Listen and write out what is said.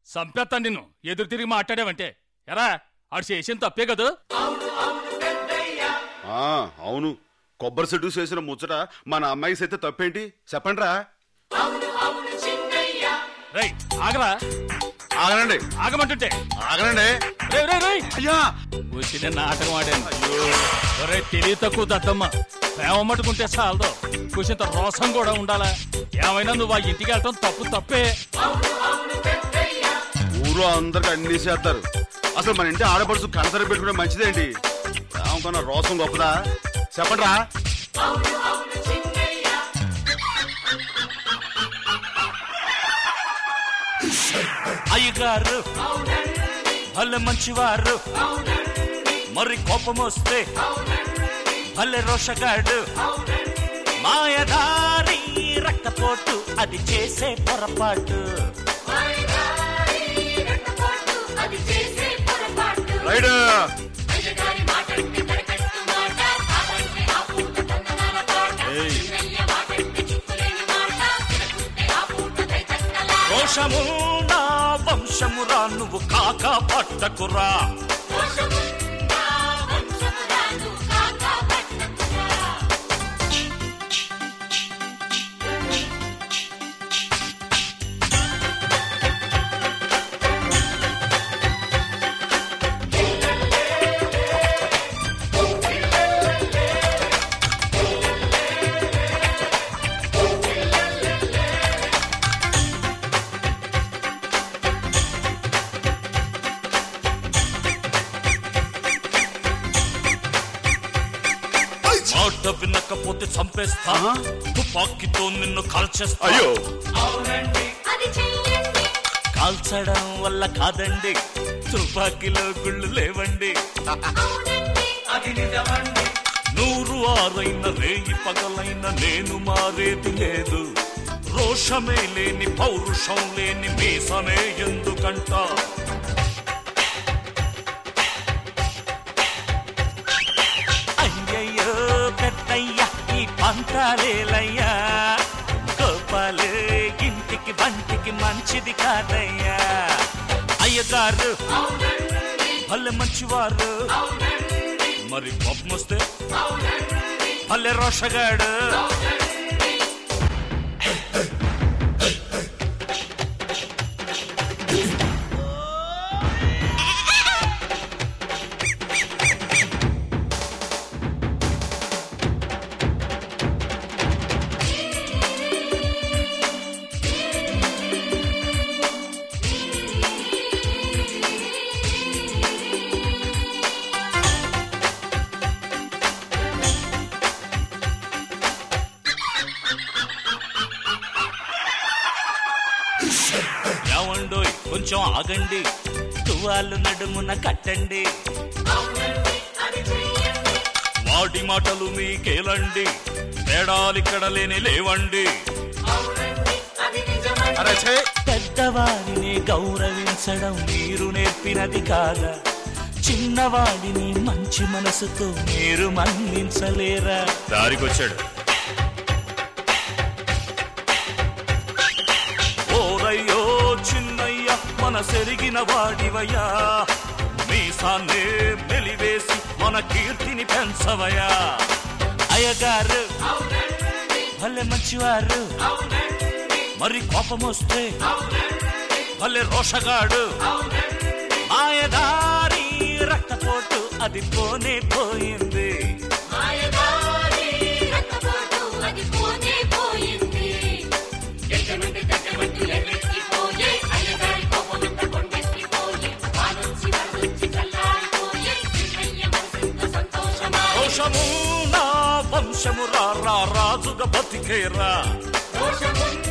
సంపేత్తాను నిన్ను ఎదురు తిరిగి మాట్లాడావంటే ఎరా ఆడు చేసిన తప్పే కదా ఆ, అవును కొబ్బరి చెట్టు చేసిన ముచ్చట మన అమ్మాయి సైతే తప్పేంటి చెప్పండి రా రై ఆగరా ఆగనండి ఆగమంటుంటే ఆగనండి రే రే రే అయ్యా వచ్చిన నాటకం ఆడాను ఒరే తెలివి తక్కువ దత్తమ్మ ప్రేమ మట్టుకుంటే చాలదు కొంచెంత రోసం కూడా ఉండాలా ఏమైనా నువ్వు ఆ ఇంటికి వెళ్ళటం తప్పు తప్పే ఊరు అందరికి అన్ని చేస్తారు అసలు మన ఇంటి ఆడపడుచు కనసరి పెట్టుకునే మంచిదేంటి ఏమనుకున్నా రోసం గొప్పదా చెప్పండి రా అయ్యగారు భలే మంచివారు మరి కోపం వస్తే భలే రోషగాడు మాయదారి రక్తపోటు అది చేసే పొరపాటు అది చేసే పొరపాటు రైట్ అయ్యగారి మాటంటే కరకట్టు మాట కాదంటే ఆ పూట తందనాల తోట చిన్నయ్య మాటంటే చిక్కులేని మాట తినకుంటే ఆ పూట దైతక్కలా రోషము నా వంశమురా నువ్వు కాక పట్టకురా దోషముందా వంశమురాను కాక పట్టకురా మాట వినకపోతే చంపేస్తా ఆహా. తుపాకీతో నిన్ను కాల్చేస్తా అయ్యో అది చెయ్యండి కాల్చడం వల్ల కాదండి తుపాకీలో గుళ్ళు లేవండి అవునండి నూరు ఆరైన రేయి పగలైన నేను మారేది లేదు రోషమే లేని పౌరుషం లేని మీసమే ఎందుకంట అయ్యయ్యో పెద్దయ్య ఈ పంతాలేలయ్యా గోపాలు ఇంటికి బంటికి మంచిది కాదయ్యా అయ్యగారు భలే మంచివారు మరి కోపం వస్తే భలే రోషగాడు ఏమండోయ్ కొంచెం ఆగండి తువాలు నడుమున కట్టండి అది చెయ్యండి వాడి మాటలు మీకేలండి తేడాలిక్కడ లేని లేవండి అది నిజమండి అరే ఛే పెద్దవాడిని గౌరవించడం మీరు నేర్పినది కాదా చిన్నవాడిని మంచి మనసుతో మీరు మన్నించలేరా దారికొచ్చాడు ఓరయ్యో చిన్నయ్య మన సెరిగిన వాడివయ్యా మీసాన్నే మెలివేసి మన కీర్తిని పెంచవయ్యా అయ్యగారు భలే మంచివారు మరి కోపం వస్తే భలే రోషగాడు మాయదారి రక్తపోటు అది పోనే పోయింది మాయదారి రక్తపోటు అది పోనే పోయింది ఎక్కనుండి తగ్గమంటూ ఎర్రెక్కిపోయే అయ్యగారి కోపమంత కొండెక్కిపోయే వానొచ్చి వరదొచ్చి చల్లారిపోయే చిన్నయ్య మనసెంత సంతోషమా రోషము నా వంశము రా రా రాజుగా బతికేరా దోషముందా